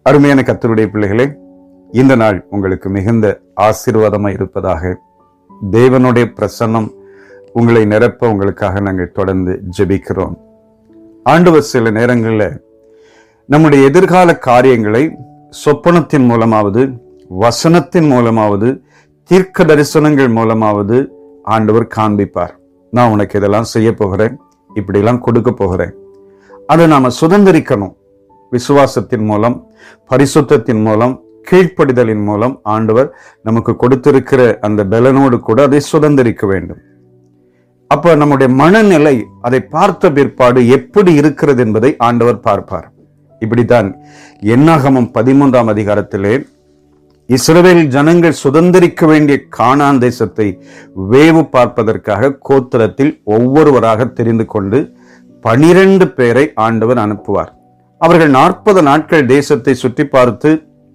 அருமையான கத்தருடைய பிள்ளைகளே இந்த நாள் உங்களுக்கு மிகுந்த ஆசீர்வாதமாக இருப்பதாக தேவனுடைய பிரசன்னம் உங்களை நிரப்ப உங்களுக்காக நாங்கள் தொடர்ந்து ஜெபிக்கிறோம் ஆண்டவர் சில நேரங்களில் நம்முடைய எதிர்கால காரியங்களை சொப்பனத்தின் மூலமாவது வசனத்தின் மூலமாவது தீர்க்க தரிசனங்கள் மூலமாவது ஆண்டவர் காண்பிப்பார் நான் உனக்கு இதெல்லாம் செய்ய போகிறேன் இப்படிலாம் கொடுக்க போகிறேன் அதை நாம சுதந்திரிக்கணும் விசுவாசத்தின் மூலம் பரிசுத்தத்தின் மூலம் கீழ்ப்படிதலின் மூலம் ஆண்டவர் நமக்கு கொடுத்திருக்கிற அந்த பலனோடு கூட அதை சுதந்திரிக்க வேண்டும் அப்ப நம்முடைய மனநிலை அதை பார்த்த பிற்பாடு எப்படி இருக்கிறது என்பதை ஆண்டவர் பார்ப்பார் இப்படித்தான் எண்ணாகமம் பதிமூன்றாம் அதிகாரத்திலே இஸ்ரவேல் ஜனங்கள் சுதந்திரிக்க வேண்டிய கானான் தேசத்தை வேவு பார்ப்பதற்காக கோத்திரத்தில் ஒவ்வொருவராக தெரிந்து கொண்டு பனிரெண்டு பேரை ஆண்டவர் அனுப்புவார் அவர்கள் நாற்பது நாட்கள் தேசத்தை சுற்றி பார்த்து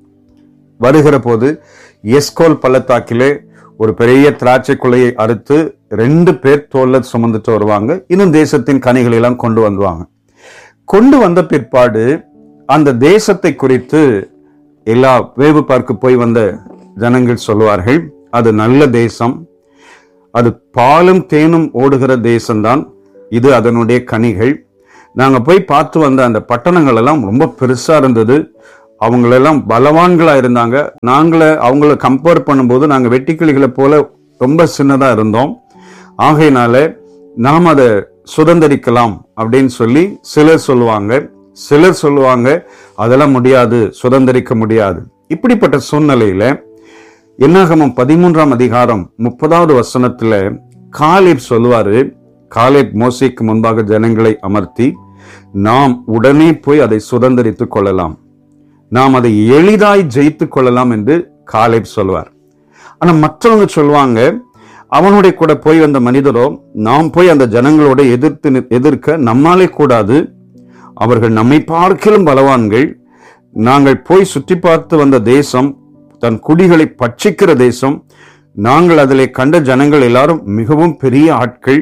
வருகிற போது எஸ்கோல் பள்ளத்தாக்கிலே ஒரு பெரிய திராட்சை குலையை அறுத்து ரெண்டு பேர் தோல்ல சுமந்துட்டு வருவாங்க இன்னும் தேசத்தின் கனிகளை எல்லாம் கொண்டு வந்துவாங்க கொண்டு வந்த பிற்பாடு அந்த தேசத்தை குறித்து எல்லா வேவு பார்க்க போய் வந்த ஜனங்கள் சொல்லுவார்கள் அது நல்ல தேசம் அது பாலும் தேனும் ஓடுகிற தேசம்தான் இது அதனுடைய கனிகள் நாங்க போய் பார்த்து வந்த அந்த பட்டணங்கள் எல்லாம் ரொம்ப பெருசா இருந்தது அவங்களெல்லாம் பலவான்களா இருந்தாங்க நாங்கள அவங்கள கம்பேர் பண்ணும்போது நாங்க வெட்டிக்கிளிகளை போல ரொம்ப சின்னதா இருந்தோம் ஆகையினால நாம் அதை சுதந்திரிக்கலாம் அப்படின்னு சொல்லி சிலர் சொல்லுவாங்க சிலர் சொல்லுவாங்க அதெல்லாம் முடியாது சுதந்திரிக்க முடியாது இப்படிப்பட்ட சூழ்நிலையில என்னாகமம் பதிமூன்றாம் அதிகாரம் முப்பதாவது வசனத்துல காலேப் சொல்லுவாரு காலேப் மோசைக்கு முன்பாக ஜனங்களை அமர்த்தி நாம் உடனே போய் அதை சுதந்திரித்துக் கொள்ளலாம் நாம் அதை எளிதாய் ஜெயித்துக் கொள்ளலாம் என்று காலேப் சொல்வார் ஆனா மற்றவங்க சொல்லுவாங்க அவனுடைய கூட போய் வந்த மனிதரோ நாம் போய் அந்த ஜனங்களோட எதிர்த்து நி- எதிர்க்க நம்மாலே கூடாது அவர்கள் நம்மை பார்க்கிலும் பலவான்கள் நாங்கள் போய் சுற்றி பார்த்து வந்த தேசம் தன் குடிகளை பட்சிக்கிற தேசம் நாங்கள் அதிலே கண்ட ஜனங்கள் எல்லாரும் மிகவும் பெரிய ஆட்கள்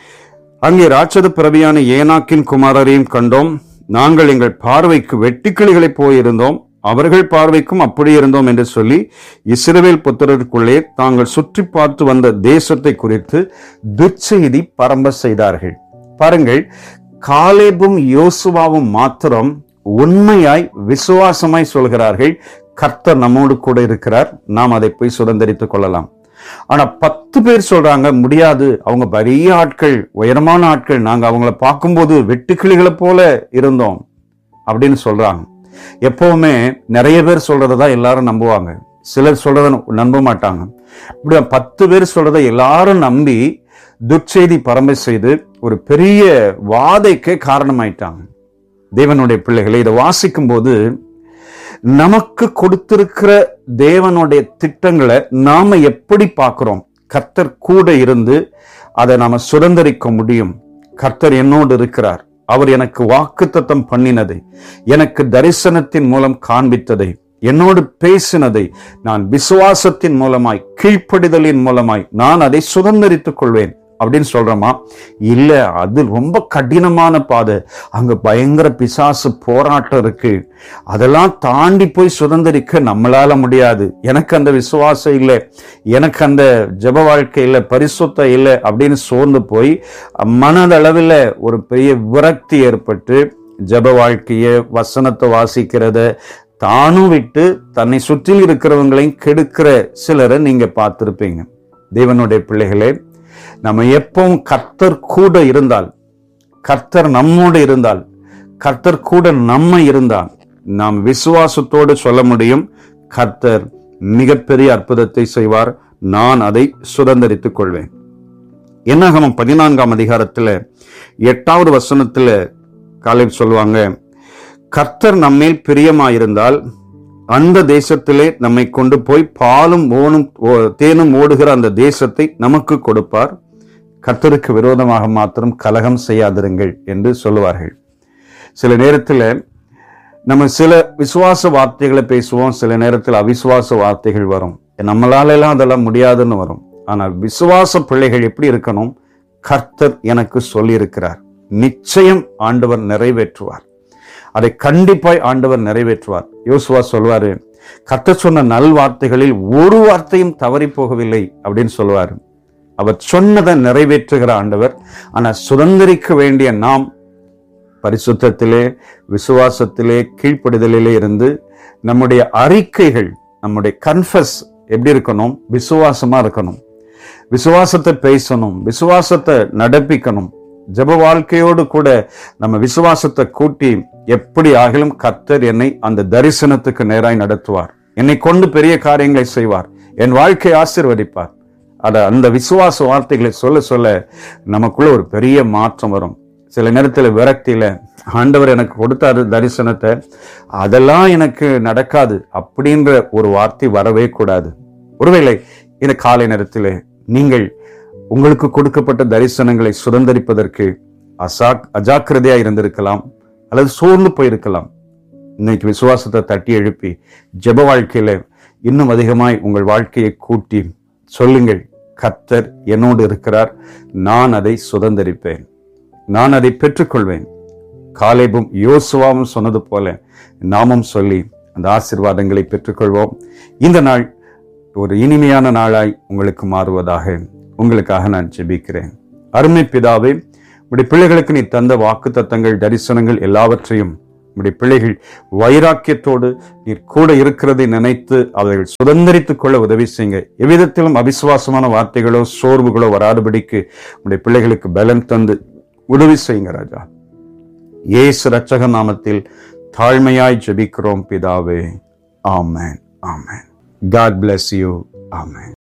அங்கே ராட்சத பிறவியான ஏனாக்கின் குமாரரையும் கண்டோம் நாங்கள் எங்கள் பார்வைக்கு வெட்டுக்கிளிகளை போயிருந்தோம் அவர்கள் பார்வைக்கும் அப்படி இருந்தோம் என்று சொல்லி இஸ்ரவேல் புத்திரருக்குள்ளே தாங்கள் சுற்றி பார்த்து வந்த தேசத்தை குறித்து துர்ச்செய்தி பரம்ப செய்தார்கள் பாருங்கள் காலேபும் யோசுவாவும் மாத்திரம் உண்மையாய் விசுவாசமாய் சொல்கிறார்கள் கர்த்தர் நம்மோடு கூட இருக்கிறார் நாம் அதை போய் சுதந்திரித்துக் கொள்ளலாம் ஆனா பத்து பேர் சொல்றாங்க முடியாது அவங்க பெரிய ஆட்கள் உயரமான ஆட்கள் நாங்க அவங்கள பார்க்கும்போது வெட்டுக்கிளிகளை போல இருந்தோம் அப்படின்னு சொல்றாங்க எப்பவுமே நிறைய பேர் சொல்றதை எல்லாரும் நம்புவாங்க சிலர் சொல்றத நம்ப மாட்டாங்க இப்படி பத்து பேர் சொல்றதை எல்லாரும் நம்பி துர்ச்செய்தி பரம்பை செய்து ஒரு பெரிய வாதைக்கு காரணமாயிட்டாங்க தேவனுடைய பிள்ளைகளை இதை வாசிக்கும் போது நமக்கு கொடுத்திருக்கிற தேவனுடைய திட்டங்களை நாம எப்படி பார்க்கிறோம் கர்த்தர் கூட இருந்து அதை நாம சுதந்திரிக்க முடியும் கர்த்தர் என்னோடு இருக்கிறார் அவர் எனக்கு வாக்குத்தத்தம் பண்ணினதை எனக்கு தரிசனத்தின் மூலம் காண்பித்ததை என்னோடு பேசினதை நான் விசுவாசத்தின் மூலமாய் கீழ்ப்படிதலின் மூலமாய் நான் அதை சுதந்திரித்துக் கொள்வேன் அப்படின்னு சொல்றோமா இல்ல அது ரொம்ப கடினமான பாதை அங்க பயங்கர பிசாசு போராட்டம் இருக்கு அதெல்லாம் தாண்டி போய் சுதந்திரிக்க நம்மளால முடியாது எனக்கு அந்த விசுவாசம் இல்லை எனக்கு அந்த ஜெப வாழ்க்கை இல்லை பரிசுத்தம் இல்லை அப்படின்னு சோர்ந்து போய் மனதளவில் ஒரு பெரிய விரக்தி ஏற்பட்டு ஜெப வாழ்க்கைய வசனத்தை வாசிக்கிறத தானும் விட்டு தன்னை சுற்றில் இருக்கிறவங்களையும் கெடுக்கிற சிலரை நீங்க பார்த்திருப்பீங்க தேவனுடைய பிள்ளைகளே நம்ம எப்பவும் கர்த்தர் கூட இருந்தால் கர்த்தர் நம்மோடு இருந்தால் கர்த்தர் கூட நம்ம இருந்தால் நாம் விசுவாசத்தோடு சொல்ல முடியும் கர்த்தர் மிகப்பெரிய அற்புதத்தை செய்வார் நான் அதை சுதந்திரித்துக் கொள்வேன் என்னாகமம் பதினான்காம் அதிகாரத்துல எட்டாவது வசனத்துல காலேப் சொல்லுவாங்க கர்த்தர் நம்மேல் பிரியமாயிருந்தால் அந்த தேசத்திலே நம்மை கொண்டு போய் பாலும் ஓனும் ஓ- தேனும் ஓடுகிற அந்த தேசத்தை நமக்கு கொடுப்பார் கர்த்தருக்கு விரோதமாக மாத்திரம் கலகம் செய்யாதிருங்கள் என்று சொல்லுவார்கள் சில நேரத்தில் நம்ம சில விசுவாச வார்த்தைகளை பேசுவோம் சில நேரத்தில் அவிசுவாச வார்த்தைகள் வரும் நம்மளால எல்லாம் அதெல்லாம் முடியாதுன்னு வரும் ஆனால் விசுவாச பிள்ளைகள் எப்படி இருக்கணும் கர்த்தர் எனக்கு சொல்லியிருக்கிறார் நிச்சயம் ஆண்டவர் நிறைவேற்றுவார் அதை கண்டிப்பாய் ஆண்டவர் நிறைவேற்றுவார் யோசுவா சொல்வாரு கத்த சொன்ன நல் வார்த்தைகளில் ஒரு வார்த்தையும் தவறி போகவில்லை அப்படின்னு சொல்லுவார் அவர் சொன்னதை நிறைவேற்றுகிற ஆண்டவர் ஆனா சுதந்திரிக்க வேண்டிய நாம் பரிசுத்தத்திலே விசுவாசத்திலே கீழ்ப்படுதலிலே இருந்து நம்முடைய அறிக்கைகள் நம்முடைய கன்ஃபஸ் எப்படி இருக்கணும் விசுவாசமா இருக்கணும் விசுவாசத்தை பேசணும் விசுவாசத்தை நடப்பிக்கணும் ஜப வாழ்க்கையோடு கூட நம்ம விசுவாசத்தை கூட்டி எப்படி ஆகிலும் கர்த்தர் என்னை அந்த தரிசனத்துக்கு நேராய் நடத்துவார் என்னை கொண்டு பெரிய காரியங்களை செய்வார் என் வாழ்க்கையை ஆசிர்வதிப்பார் அத அந்த விசுவாச வார்த்தைகளை சொல்ல சொல்ல நமக்குள்ள ஒரு பெரிய மாற்றம் வரும் சில நேரத்தில் விரக்தியில ஆண்டவர் எனக்கு கொடுத்தாரு தரிசனத்தை அதெல்லாம் எனக்கு நடக்காது அப்படின்ற ஒரு வார்த்தை வரவே கூடாது ஒருவேளை இந்த காலை நேரத்தில் நீங்கள் உங்களுக்கு கொடுக்கப்பட்ட தரிசனங்களை சுதந்திரிப்பதற்கு அசா அஜாக்கிரதையா இருந்திருக்கலாம் அல்லது சோர்ந்து போயிருக்கலாம் இன்னைக்கு விசுவாசத்தை தட்டி எழுப்பி ஜெப வாழ்க்கையில இன்னும் அதிகமாய் உங்கள் வாழ்க்கையை கூட்டி சொல்லுங்கள் கர்த்தர் என்னோடு இருக்கிறார் நான் அதை சுதந்திரிப்பேன் நான் அதை பெற்றுக்கொள்வேன் காலேபும் யோசுவாவும் சொன்னது போல நாமும் சொல்லி அந்த ஆசிர்வாதங்களை பெற்றுக்கொள்வோம் இந்த நாள் ஒரு இனிமையான நாளாய் உங்களுக்கு மாறுவதாக உங்களுக்காக நான் ஜெபிக்கிறேன் அருமை பிதாவே உடைய பிள்ளைகளுக்கு நீ தந்த வாக்கு தத்தங்கள் தரிசனங்கள் எல்லாவற்றையும் உடைய பிள்ளைகள் வைராக்கியத்தோடு நீர் கூட இருக்கிறதை நினைத்து அவர்கள் சுதந்திரித்துக் கொள்ள உதவி செய்யுங்க எவ்விதத்திலும் அவிசுவாசமான வார்த்தைகளோ சோர்வுகளோ வராதபடிக்கு உடைய பிள்ளைகளுக்கு பலன் தந்து உதவி செய்யுங்க ராஜா இயேசு ரட்சக நாமத்தில் தாழ்மையாய் ஜெபிக்கிறோம் பிதாவே amen amen God bless you amen